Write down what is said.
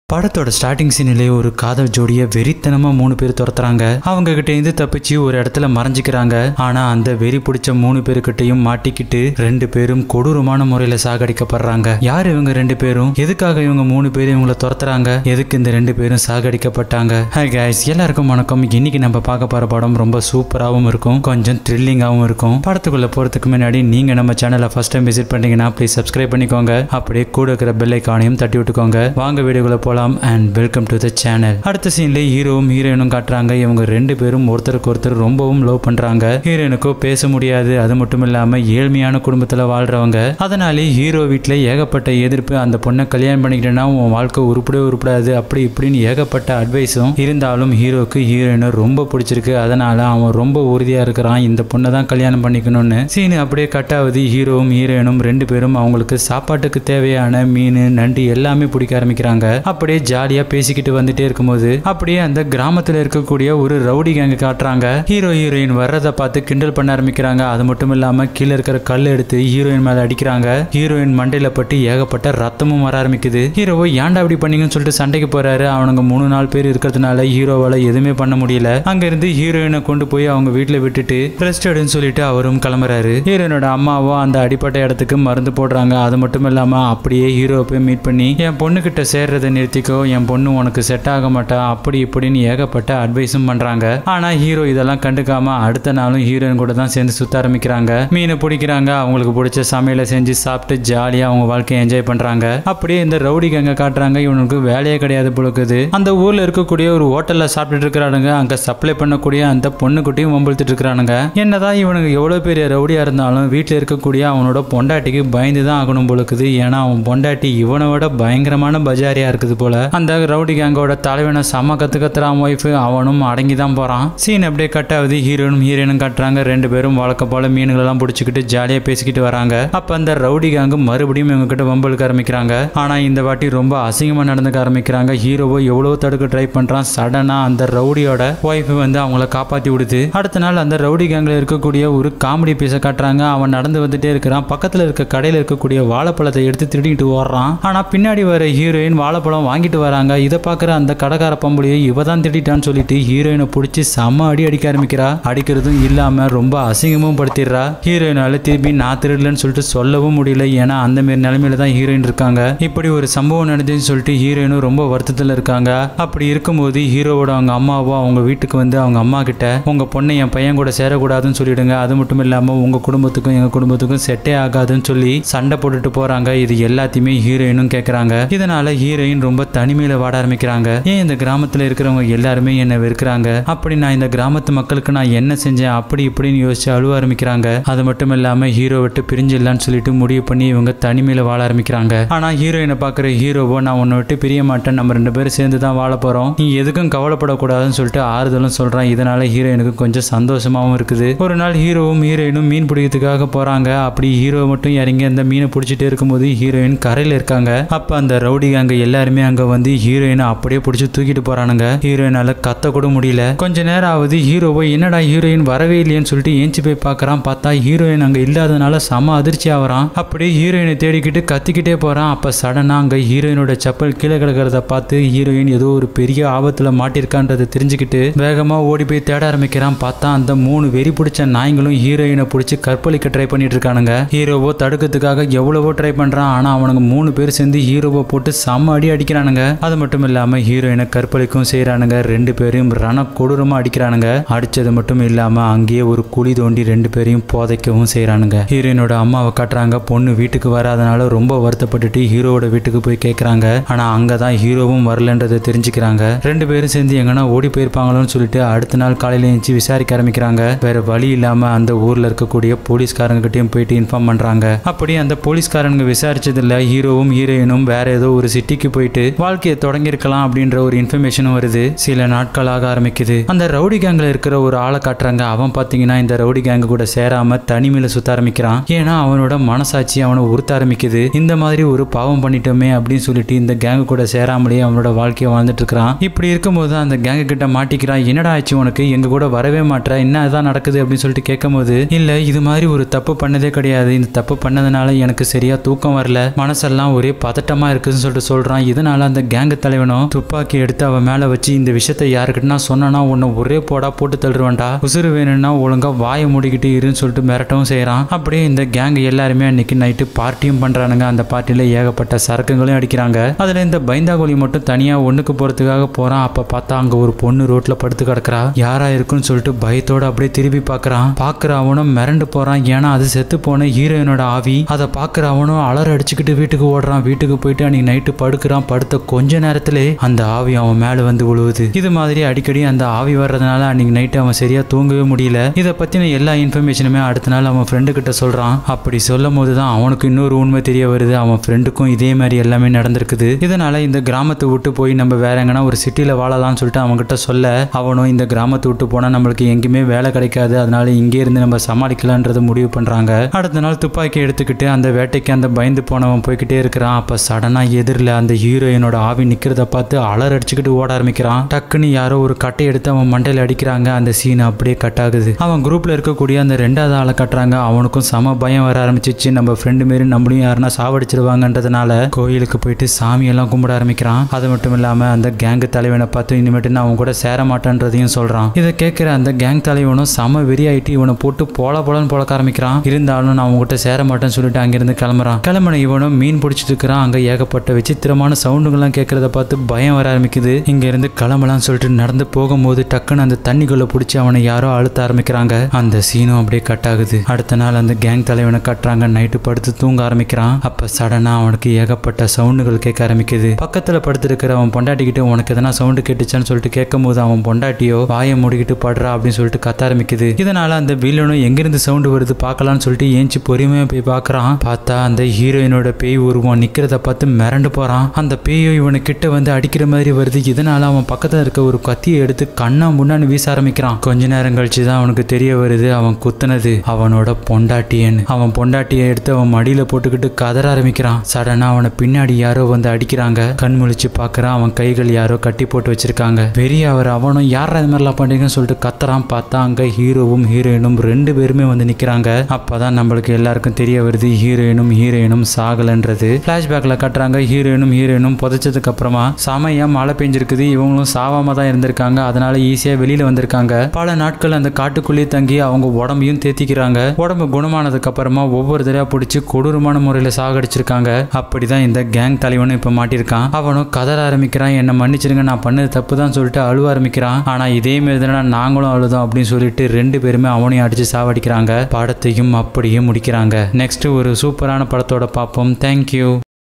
படத்தோட ஸ்டார்டிங் சீனிலே ஒரு காதல் ஜோடியை வெறித்தனமா மூணு பேர் துரத்துறாங்க அவங்க கிட்ட இருந்து தப்பிச்சு ஒரு இடத்துல மறைஞ்சிக்கிறாங்க ஆனா அந்த வெறி பிடிச்ச மூணு பேருக்கிட்டையும் மாட்டிக்கிட்டு ரெண்டு பேரும் கொடூரமான முறையில சாகடிக்கப்படுறாங்க யார் இவங்க ரெண்டு பேரும் எதுக்காக இவங்க மூணு பேரும் இவங்களை துரத்துறாங்க எதுக்கு இந்த ரெண்டு பேரும் சாகடிக்கப்பட்டாங்க ஹாய் guys எல்லாருக்கும் வணக்கம் இன்னைக்கு நம்ம பார்க்க போற படம் ரொம்ப சூப்பராகவும் இருக்கும் கொஞ்சம் த்ரில்லிங்காகவும் இருக்கும் படத்துக்குள்ள போறதுக்கு முன்னாடி நீங்க நம்ம சேனலை ஃபர்ஸ்ட் டைம் விசிட் பண்ணீங்கன்னா ப்ளீஸ் சப்ஸ்கிரைப் பண்ணிக்கோங்க அப்படியே கூட இருக்கிற பெல் ஐக்கானையும் தட்டி விட்டுக்கோங்க வாங்க வீடியோக்குள்ள போலாம் and welcome to the channel அடுத்த சீன்ல ஹீரோவும் ஹீரோயினும் காட்டுறாங்க இவங்க ரெண்டு பேரும் ஒருத்தருக்கு ஒருத்தர் ரொம்பவும் லவ் பண்றாங்க ஹீரோயினுக்கோ பேச முடியாது அது மட்டும் இல்லாம ஏழ்மையான குடும்பத்துல வாழ்றவங்க அதனாலே ஹீரோ வீட்டுல ஏகப்பட்ட எதிர்ப்பு அந்த பொண்ணை கல்யாணம் பண்ணிக்கிட்டேன்னா உன் வாழ்க்கை உருப்படவே உருப்படாது அப்படி இப்படின்னு ஏகப்பட்ட அட்வைஸும் இருந்தாலும் ஹீரோக்கு ஹீரோயினை ரொம்ப பிடிச்சிருக்கு அதனால அவன் ரொம்ப உறுதியா இருக்கிறான் இந்த பொண்ணை தான் கல்யாணம் பண்ணிக்கணும்னு சீனு அப்படியே கட் ஆகுது ஹீரோவும் ஹீரோயினும் ரெண்டு பேரும் அவங்களுக்கு சாப்பாட்டுக்கு தேவையான மீன் நண்டு எல்லாமே பிடிக்க ஆரம்பிக்கிறாங்க அப்படியே ஜாலியா பேசிக்கிட்டு வந்துட்டே இருக்கும்போது அப்படியே அந்த கிராமத்துல இருக்கக்கூடிய ஒரு ரவுடி கேங்க காட்டுறாங்க ஹீரோ ஹீரோயின் வர்றதை பார்த்து கிண்டல் பண்ண ஆரம்பிக்கிறாங்க அது மட்டும் இல்லாம கீழே இருக்கிற கல் எடுத்து ஹீரோயின் மேல அடிக்கிறாங்க ஹீரோயின் மண்டையில பட்டு ஏகப்பட்ட ரத்தமும் வர ஆரம்பிக்குது ஹீரோவை ஏன்டா அப்படி பண்ணீங்கன்னு சொல்லிட்டு சண்டைக்கு போறாரு அவனுங்க மூணு நாலு பேர் இருக்கிறதுனால ஹீரோவால எதுவுமே பண்ண முடியல அங்க இருந்து ஹீரோயினை கொண்டு போய் அவங்க வீட்டுல விட்டுட்டு ரெஸ்ட் எடுன்னு சொல்லிட்டு அவரும் கிளம்புறாரு ஹீரோயினோட அம்மாவும் அந்த அடிப்பட்ட இடத்துக்கு மருந்து போடுறாங்க அது மட்டும் இல்லாம அப்படியே ஹீரோவை போய் மீட் பண்ணி என் பொண்ணு கிட்ட சேர்றதை நிறுத்திக்கோ என் பொண்ணு உனக்கு செட் ஆக மாட்டா அப்படி இப்படின்னு ஏகப்பட்ட அட்வைஸும் பண்றாங்க ஆனா ஹீரோ இதெல்லாம் கண்டுக்காம அடுத்த நாளும் ஹீரோயின் கூட தான் சேர்ந்து சுத்த ஆரம்பிக்கிறாங்க மீனை பிடிக்கிறாங்க அவங்களுக்கு பிடிச்ச சமையலை செஞ்சு சாப்பிட்டு ஜாலியா அவங்க வாழ்க்கையை என்ஜாய் பண்றாங்க அப்படியே இந்த ரவுடி கேங்க காட்டுறாங்க இவனுக்கு வேலையே கிடையாது பொழுக்குது அந்த ஊர்ல இருக்கக்கூடிய ஒரு ஹோட்டல்ல சாப்பிட்டுட்டு இருக்கிறானுங்க அங்க சப்ளை பண்ணக்கூடிய அந்த பொண்ணுக்குட்டியும் வம்பிழுத்துட்டு இருக்கிறானுங்க என்னதான் இவனுக்கு எவ்வளவு பெரிய ரவுடியா இருந்தாலும் வீட்டுல இருக்கக்கூடிய அவனோட பொண்டாட்டிக்கு பயந்து தான் ஆகணும் பொழுக்குது ஏன்னா அவன் பொண்டாட்டி இவனை விட பயங்கரமான பஜாரியா இருக்குது போல அந்த ரவுடி கேங்கோட தலைவனை செம்ம கத்து கத்துறான் ஒய்ஃப் அவனும் அடங்கி தான் போறான் சீன் அப்படியே கட் ஆகுது ஹீரோனும் ஹீரோயினும் கட்டுறாங்க ரெண்டு பேரும் வழக்க போல மீன்கள் எல்லாம் பிடிச்சிக்கிட்டு ஜாலியா பேசிக்கிட்டு வராங்க அப்ப அந்த ரவுடி கேங்கு மறுபடியும் இவங்க கிட்ட வம்பலுக்க ஆரம்பிக்கிறாங்க ஆனா இந்த வாட்டி ரொம்ப அசிங்கமா நடந்துக்க ஆரம்பிக்கிறாங்க ஹீரோவை எவ்வளவு தடுக்க ட்ரை பண்றான் சடனா அந்த ரவுடியோட ஒய்ஃப் வந்து அவங்கள காப்பாத்தி விடுது அடுத்த நாள் அந்த ரவுடி கேங்ல இருக்கக்கூடிய ஒரு காமெடி பீஸை காட்டுறாங்க அவன் நடந்து வந்துட்டே இருக்கிறான் பக்கத்துல இருக்க கடையில இருக்கக்கூடிய வாழைப்பழத்தை எடுத்து திருடிட்டு ஓடுறான் ஆனா பின்னாடி வர ஹீரோயின் வாழைப்பழம் வாங்கிட்டு வராங்க இதை பார்க்குற அந்த கடைக்கார பம்புலியை இவ தான் திட்டான்னு சொல்லிட்டு ஹீரோயினை பிடிச்சி செம்ம அடி அடிக்க ஆரம்பிக்கிறா அடிக்கிறதும் இல்லாம ரொம்ப அசிங்கமும் படுத்திடுறா ஹீரோயினால திருப்பி நான் திருடலன்னு சொல்லிட்டு சொல்லவும் முடியல ஏன்னா அந்த மாரி நிலைமையில தான் ஹீரோயின் இருக்காங்க இப்படி ஒரு சம்பவம் நடந்துன்னு சொல்லிட்டு ஹீரோயினும் ரொம்ப வருத்தத்தில் இருக்காங்க அப்படி இருக்கும்போது ஹீரோவோட அவங்க அம்மாவோ அவங்க வீட்டுக்கு வந்து அவங்க அம்மா கிட்ட உங்க பொண்ணை என் பையன் கூட சேரக்கூடாதுன்னு சொல்லிடுங்க அது மட்டும் இல்லாம உங்க குடும்பத்துக்கும் எங்க குடும்பத்துக்கும் செட்டே ஆகாதுன்னு சொல்லி சண்டை போட்டுட்டு போறாங்க இது எல்லாத்தையுமே ஹீரோயினும் கேட்கறாங்க இதனால ஹீரோயின் ரொம்ப தனிமையில வாட ஆரம்பிக்கிறாங்க ஏன் இந்த கிராமத்துல இருக்கிறவங்க எல்லாருமே என்ன வெறுக்கிறாங்க அப்படி நான் இந்த கிராமத்து மக்களுக்கு நான் என்ன செஞ்சேன் அப்படி இப்படின்னு யோசிச்சு அழுவ ஆரம்பிக்கிறாங்க அது மட்டும் இல்லாம ஹீரோ விட்டு பிரிஞ்சிடலான்னு சொல்லிட்டு முடிவு பண்ணி இவங்க தனிமையில வாழ ஆரம்பிக்கிறாங்க ஆனா ஹீரோயினை பாக்குற ஹீரோவோ நான் உன்னை விட்டு பிரிய மாட்டேன் நம்ம ரெண்டு பேரும் சேர்ந்து தான் வாழ போறோம் நீ எதுக்கும் கவலைப்படக்கூடாதுன்னு சொல்லிட்டு ஆறுதலும் சொல்றான் இதனால ஹீரோயினுக்கு கொஞ்சம் சந்தோஷமாவும் இருக்குது ஒரு நாள் ஹீரோவும் ஹீரோயினும் மீன் பிடிக்கிறதுக்காக போறாங்க அப்படி ஹீரோ மட்டும் இறங்கி அந்த மீனை பிடிச்சிட்டே இருக்கும்போது ஹீரோயின் கரையில இருக்காங்க அப்ப அந்த ரவுடி அங்க எல்லாருமே அங்க வந்து ஹீரோயினை அப்படியே பிடிச்சி தூக்கிட்டு போறானுங்க ஹீரோயினால கத்த கூட முடியல கொஞ்ச நேரம் ஆகுது ஹீரோவை என்னடா ஹீரோயின் வரவே இல்லையேன்னு சொல்லிட்டு ஏஞ்சி போய் பார்க்கறான் பார்த்தா ஹீரோயின் அங்க இல்லாதனால செம அதிர்ச்சி ஆவறான் அப்படியே ஹீரோயினை தேடிக்கிட்டு கத்திக்கிட்டே போறான் அப்ப சடனா அங்க ஹீரோயினோட செப்பல் கீழே கிடக்கிறத பார்த்து ஹீரோயின் ஏதோ ஒரு பெரிய ஆபத்துல மாட்டிருக்கான்றதை தெரிஞ்சுக்கிட்டு வேகமா ஓடி போய் தேட ஆரம்பிக்கிறான் பார்த்தா அந்த மூணு வெறி பிடிச்ச நாய்களும் ஹீரோயினை பிடிச்சி கற்பழிக்க ட்ரை பண்ணிட்டு இருக்கானுங்க ஹீரோவோ தடுக்கிறதுக்காக எவ்வளவோ ட்ரை பண்றான் ஆனா அவனுங்க மூணு பேர் சேர்ந்து ஹீரோவை போட்டு செம்ம அடி அடிக்கிறானுங்க அது மட்டும் இல்லாம ஹீரோயினை கற்பழிக்கும் செய்யறானுங்க ரெண்டு பேரையும் ரண கொடூரமா அடிக்கிறானுங்க அடிச்சது மட்டும் இல்லாம அங்கேயே ஒரு குழி தோண்டி ரெண்டு பேரையும் புதைக்கவும் செய்யறானுங்க ஹீரோயினோட அம்மாவை காட்டுறாங்க பொண்ணு வீட்டுக்கு வராதனால ரொம்ப வருத்தப்பட்டுட்டு ஹீரோவோட வீட்டுக்கு போய் கேட்கறாங்க ஆனா அங்கதான் ஹீரோவும் வரலன்றதை தெரிஞ்சுக்கிறாங்க ரெண்டு பேரும் சேர்ந்து எங்கன்னா ஓடி போயிருப்பாங்களோன்னு சொல்லிட்டு அடுத்த நாள் காலையில எழுந்துச்சு விசாரிக்க ஆரம்பிக்கிறாங்க வேற வழி இல்லாம அந்த ஊர்ல இருக்கக்கூடிய போலீஸ்காரங்க கிட்டயும் போயிட்டு இன்ஃபார்ம் பண்றாங்க அப்படி அந்த போலீஸ்காரங்க விசாரிச்சதுல ஹீரோவும் ஹீரோயினும் வேற ஏதோ ஒரு சிட்டிக்கு போயிட்டு வாழ்க்கையை தொடங்கியிருக்கலாம் அப்படின்ற ஒரு இன்ஃபர்மேஷனும் வருது சில நாட்களாக ஆரம்பிக்குது அந்த ரவுடி கேங்ல இருக்கிற ஒரு ஆளை காட்டுறாங்க அவன் பாத்தீங்கன்னா இந்த ரவுடி கேங்கு கூட சேராம தனிமையில சுத்த ஆரம்பிக்கிறான் ஏன்னா அவனோட மனசாட்சி அவனை உறுத்த ஆரம்பிக்குது இந்த மாதிரி ஒரு பாவம் பண்ணிட்டோமே அப்படின்னு சொல்லிட்டு இந்த கேங்கு கூட சேராமலேயே அவனோட வாழ்க்கையை வாழ்ந்துட்டு இருக்கிறான் இப்படி இருக்கும்போது அந்த கேங்கு கிட்ட மாட்டிக்கிறான் என்னடா ஆச்சு உனக்கு எங்க கூட வரவே மாட்ற என்ன இதான் நடக்குது அப்படின்னு சொல்லிட்டு கேட்கும்போது இல்ல இது மாதிரி ஒரு தப்பு பண்ணதே கிடையாது இந்த தப்பு பண்ணதுனால எனக்கு சரியா தூக்கம் வரல மனசெல்லாம் ஒரே பதட்டமா இருக்குதுன்னு சொல்லிட்டு சொல்றான் இதனால இதனால அந்த கேங்கு தலைவனும் துப்பாக்கி எடுத்து அவன் மேல வச்சு இந்த விஷயத்த யாருக்கிட்டனா சொன்னா உன்னை ஒரே போடா போட்டு தள்ளுருவான்டா உசுறு வேணும்னா ஒழுங்கா வாயை மூடிக்கிட்டு இருன்னு சொல்லிட்டு மிரட்டவும் செய்றான் அப்படியே இந்த கேங் எல்லாருமே அன்னைக்கு நைட்டு பார்ட்டியும் பண்றானுங்க அந்த பார்ட்டியில ஏகப்பட்ட சரக்குங்களையும் அடிக்கிறாங்க அதுல இந்த பைந்தாகோலி மட்டும் தனியா ஒண்ணுக்கு போறதுக்காக போறான் அப்ப பார்த்தா அங்க ஒரு பொண்ணு ரோட்ல படுத்து கிடக்குறா யாரா இருக்குன்னு சொல்லிட்டு பயத்தோட அப்படியே திரும்பி பார்க்கறான் பாக்குற அவனும் மிரண்டு போறான் ஏன்னா அது செத்து போன ஹீரோயினோட ஆவி அதை பாக்குற அவனும் அலற அடிச்சுக்கிட்டு வீட்டுக்கு ஓடுறான் வீட்டுக்கு போயிட்டு அன்னைக்கு நைட்டு படுக்கிறான் படுத்த கொஞ்ச நேரத்திலே அந்த ஆவி அவன் மேல வந்து விழுவுது இது மாதிரி அடிக்கடி அந்த ஆவி வர்றதுனால அன்னைக்கு நைட்டு அவன் சரியா தூங்கவே முடியல இதை பத்தின எல்லா இன்ஃபர்மேஷனுமே அடுத்த நாள் அவன் ஃப்ரெண்டு கிட்ட சொல்றான் அப்படி சொல்லும் போது தான் அவனுக்கு இன்னொரு உண்மை தெரிய வருது அவன் ஃப்ரெண்டுக்கும் இதே மாதிரி எல்லாமே நடந்திருக்குது இதனால இந்த கிராமத்தை விட்டு போய் நம்ம வேற எங்கன்னா ஒரு சிட்டில வாழலாம்னு சொல்லிட்டு அவன்கிட்ட சொல்ல அவனும் இந்த கிராமத்தை விட்டு போனா நம்மளுக்கு எங்கேயுமே வேலை கிடைக்காது அதனால இங்கே இருந்து நம்ம சமாளிக்கலான்றத முடிவு பண்றாங்க அடுத்த நாள் துப்பாக்கி எடுத்துக்கிட்டு அந்த வேட்டைக்கு அந்த பயந்து போனவன் போய்கிட்டே இருக்கிறான் அப்ப சடனா எதிரில் அந்த ஹீரோயினோட ஆவி நிக்கிறத பார்த்து அலர் அடிச்சுக்கிட்டு ஓட ஆரம்பிக்கிறான் டக்குன்னு யாரோ ஒரு கட்டை எடுத்து அவன் மண்டையில அடிக்கிறாங்க அந்த சீன் அப்படியே கட் ஆகுது அவன் குரூப்ல இருக்கக்கூடிய அந்த ரெண்டாவது ஆளை கட்டுறாங்க அவனுக்கும் சம பயம் வர ஆரம்பிச்சிச்சு நம்ம ஃப்ரெண்டு மாரி நம்மளையும் யாருன்னா சாவடிச்சிருவாங்கன்றதுனால கோயிலுக்கு போயிட்டு சாமியெல்லாம் கும்பிட ஆரம்பிக்கிறான் அது மட்டும் இல்லாம அந்த கேங்கு தலைவனை பார்த்து இனிமேட்டு நான் அவன் கூட சேர மாட்டேன்றதையும் சொல்றான் இதை கேட்கிற அந்த கேங் தலைவனும் சம வெறியாயிட்டு இவனை போட்டு போல போலன்னு பொழக்க ஆரம்பிக்கிறான் இருந்தாலும் நான் உங்ககிட்ட சேர மாட்டேன்னு சொல்லிட்டு அங்கிருந்து கிளம்புறான் கிளம்புன இவனும் மீன் பிடிச்சிட்டு இருக்கிறான் அங்க ஏகப்பட்ட விசித்திரமான சவுண்டுகள்லாம் கேட்கறத பார்த்து பயம் வர ஆரம்பிக்குது இங்க இருந்து கிளம்பலாம்னு சொல்லிட்டு நடந்து போகும்போது டக்குன்னு அந்த தண்ணிக்குள்ள பிடிச்சி அவனை யாரோ அழுத்த ஆரம்பிக்கிறாங்க அந்த சீனும் அப்படியே கட் ஆகுது அடுத்த நாள் அந்த கேங் தலைவனை கட்டுறாங்க நைட்டு படுத்து தூங்க ஆரம்பிக்கிறான் அப்ப சடனா அவனுக்கு ஏகப்பட்ட சவுண்டுகள் கேட்க ஆரம்பிக்குது பக்கத்துல படுத்திருக்கிற அவன் பொண்டாட்டிக்கிட்டு உனக்கு எதனா சவுண்டு கேட்டுச்சான்னு சொல்லிட்டு கேட்கும் போது அவன் பொண்டாட்டியோ வாயை மூடிக்கிட்டு படுறா அப்படின்னு சொல்லிட்டு கத்த ஆரம்பிக்குது இதனால அந்த வில்லனும் எங்கிருந்து சவுண்டு வருது பார்க்கலாம்னு சொல்லிட்டு ஏஞ்சி பொறுமையா போய் பார்க்கறான் பார்த்தா அந்த ஹீரோயினோட பேய் உருவம் நிக்கிறத பார்த்து மிரண்டு போறான் அந்த பேயோ இவனு கிட்ட வந்து அடிக்கிற மாதிரி வருது இதனால அவன் பக்கத்துல இருக்க ஒரு கத்தியை எடுத்து கண்ணா முன்னான்னு வீச ஆரம்பிக்கிறான் கொஞ்ச நேரம் கழிச்சு தான் அவனுக்கு தெரிய வருது அவன் குத்துனது அவனோட பொண்டாட்டியன்னு அவன் பொண்டாட்டியை எடுத்து அவன் மடியில போட்டுக்கிட்டு கதற ஆரம்பிக்கிறான் சடனா அவனை பின்னாடி யாரோ வந்து அடிக்கிறாங்க கண் முழிச்சு பார்க்கறான் அவன் கைகள் யாரோ கட்டி போட்டு வச்சிருக்காங்க வெறி அவர் அவனும் யாரா இது மாதிரிலாம் பண்றீங்கன்னு சொல்லிட்டு கத்துறான் பார்த்தா அங்க ஹீரோவும் ஹீரோயினும் ரெண்டு பேருமே வந்து நிக்கிறாங்க அப்பதான் நம்மளுக்கு எல்லாருக்கும் தெரிய வருது ஹீரோயினும் ஹீரோயினும் சாகலன்றது பிளாஷ்பேக்ல கட்டுறாங்க ஹீரோயினும் ஹீரோயினும் புதைச்சதுக்கு அப்புறமா செமையா மழை பெஞ்சிருக்குது இவங்களும் சாவாம தான் இருந்திருக்காங்க அதனால ஈஸியா வெளியில வந்திருக்காங்க பல நாட்கள் அந்த காட்டுக்குள்ளேயே தங்கி அவங்க உடம்பையும் தேத்திக்கிறாங்க உடம்பு குணமானதுக்கு அப்புறமா ஒவ்வொரு தடவையா பிடிச்சி கொடூரமான முறையில சாகடிச்சிருக்காங்க அப்படிதான் இந்த கேங் தலைவனும் இப்ப மாட்டியிருக்கான் அவனும் கதற ஆரம்பிக்கிறான் என்ன மன்னிச்சிருங்க நான் பண்ணது தப்பு தான் சொல்லிட்டு அழுவ ஆரம்பிக்கிறான் ஆனா இதே மாதிரி தானே நாங்களும் அழுதோம் அப்படின்னு சொல்லிட்டு ரெண்டு பேருமே அவனையும் அடிச்சு சாவடிக்கிறாங்க படத்தையும் அப்படியே முடிக்கிறாங்க நெக்ஸ்ட் ஒரு சூப்பரான படத்தோட பார்ப்போம் தேங்க்யூ